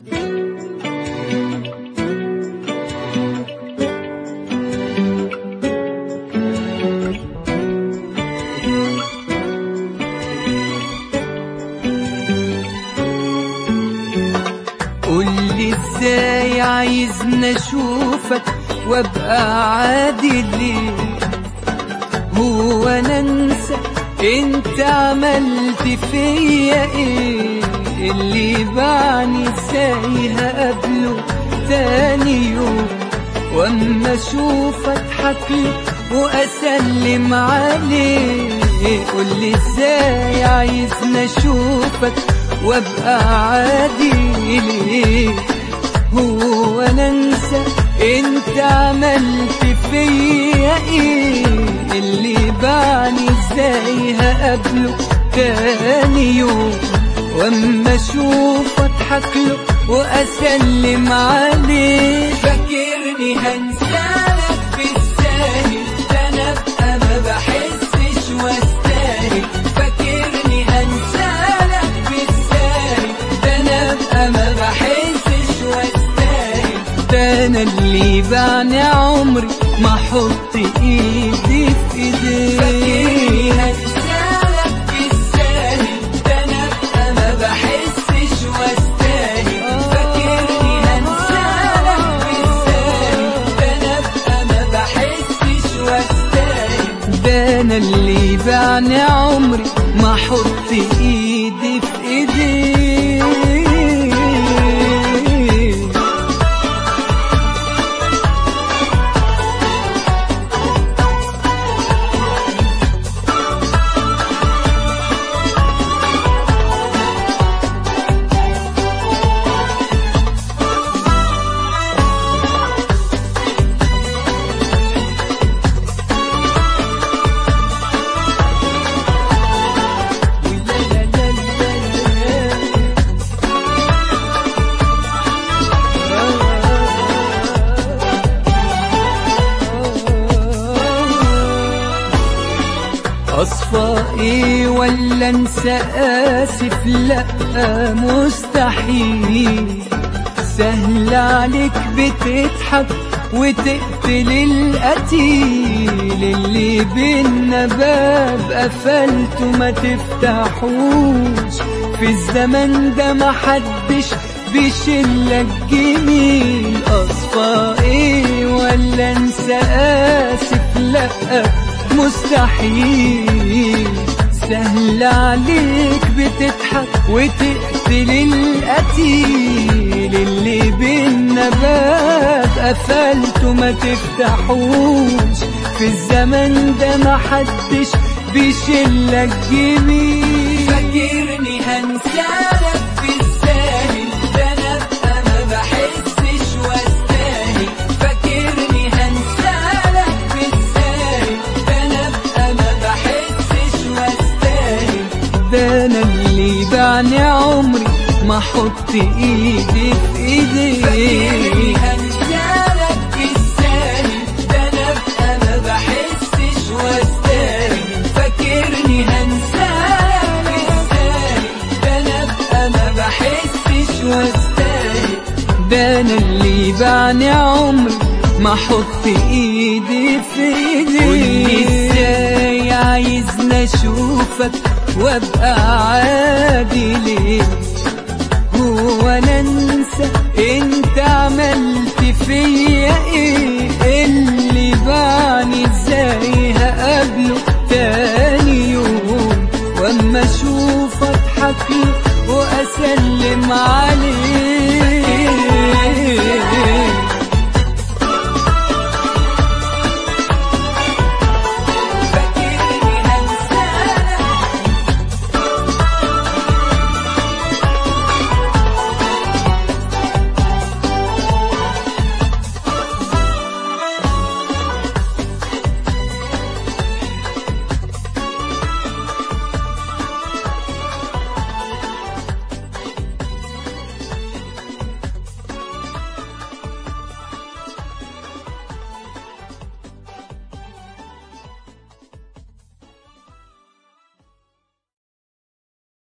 قولي ازاي عايزني اشوفك وابقى عادي ليه هو انا انسى انت عملت فيا ايه اللي بعني ازاي هقابله تاني يوم واما اشوف اضحك له واسلم عليه قولي ازاي عايزني اشوفك وابقى عادي ليه هو انا انسى انت عملت فيا ايه اللي بعني ازاي هقابله تاني يوم واما اشوف اضحك له واسلم عليه فاكرني هنسالك بالساهل ده انا ابقى ما بحسش واستاهل فاكرني هنسالك بالساهل ده انا ابقى ما بحسش واستاهل ده انا اللي بعني عمري ما احط ايدي في ايديك فاكرني هنسالك بالساهل ده انا ابقى ما بحسش واستاهل فاكرني هنسالك بالساهل ده انا ابقى ما بحسش واستاهل ده انا اللي بعني عمري ما احط ايدي في ايديك اصفى ايه ولا انسى اسف لا مستحيل سهل عليك بتضحك وتقتل القتيل اللي بينا باب قفلته ما تفتحوش في الزمن ده محدش بيشلك جميل اصفى ايه ولا انسى اسف لا مستحيل سهل عليك بتضحك وتقتل القتيل اللي بينا باب قفلته ما تفتحوش في الزمن ده محدش بيشلك جميل فاكرني هنسالك بالساهل ده انا ابقى ما بحسش واستاهل فاكرني هنسالك بالساهل ده انا ابقى ما بحسش واستاهل ده انا اللي بعني عمري ما احط ايدي في ايديك فاكرني هنسالك بالساهل ده انا ابقى ما بحسش واستاهل فاكرني هنسالك بالساهل ده انا ابقى ما بحسش واستاهل ده انا اللي بعني عمري ما احط ايدي في ايديك قولي ازاي عايزني اشوفك وابقى عادي ليه هو انا انسى انت عملت فيا ايه اللي بعني ازاي هقابله تاني يوم واما اشوف اضحك له واسلم عليه